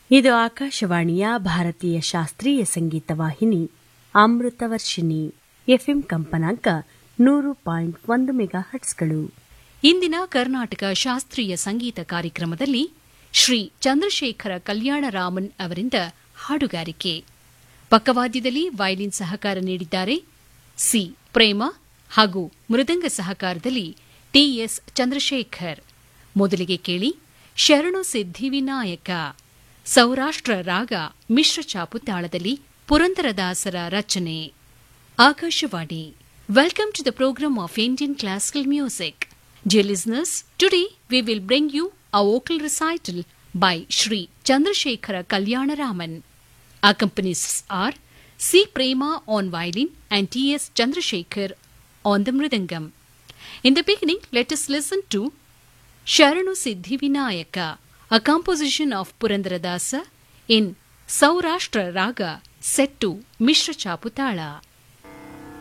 ಇದು ಆಕಾಶವಾಣಿಯ ಭಾರತೀಯ ಶಾಸ್ತ್ರೀಯ ಸಂಗೀತ ವಾಹಿನಿ ಅಮೃತವರ್ಷಿಣಿ ಎಫ್ಎಂ ಕಂಪನಾಂಕ ನೂರು ಪಾಯಿಂಟ್ ಒಂದು ಮೆಗಾ ಹಟ್ಸ್ಗಳು ಇಂದಿನ ಕರ್ನಾಟಕ ಶಾಸ್ತ್ರೀಯ ಸಂಗೀತ ಕಾರ್ಯಕ್ರಮದಲ್ಲಿ ಶ್ರೀ ಚಂದ್ರಶೇಖರ ಕಲ್ಯಾಣರಾಮನ್ ಅವರಿಂದ ಹಾಡುಗಾರಿಕೆ ಪಕ್ಕವಾದ್ಯದಲ್ಲಿ ವಯಲಿನ್ ಸಹಕಾರ ನೀಡಿದ್ದಾರೆ ಸಿ ಪ್ರೇಮ ಹಾಗೂ ಮೃದಂಗ ಸಹಕಾರದಲ್ಲಿ ಟಿಎಸ್ ಚಂದ್ರಶೇಖರ್ ಮೊದಲಿಗೆ ಕೇಳಿ ಶರಣು ಸಿದ್ಧಿವಿನಾಯಕ ಸೌರಾಷ್ಟ್ರ ರಾಗ ಮಿಶ್ರ ಚಾಪು ತಾಳದಲ್ಲಿ ಪುರಂದರದಾಸರ ರಚನೆ Akashvani welcome to the program of Indian classical music Dear listeners, today we will bring you a vocal recital by Sri Chandrasekhara Kalyanaraman. Accompanists are C. Prema on violin and T.S. Chandrasekhar on the mridangam. In the beginning, let us listen to Sharanu Siddhi Vinayaka, a composition of Purandaradasa in Saurashtra Raga set to Mishra Chaputala.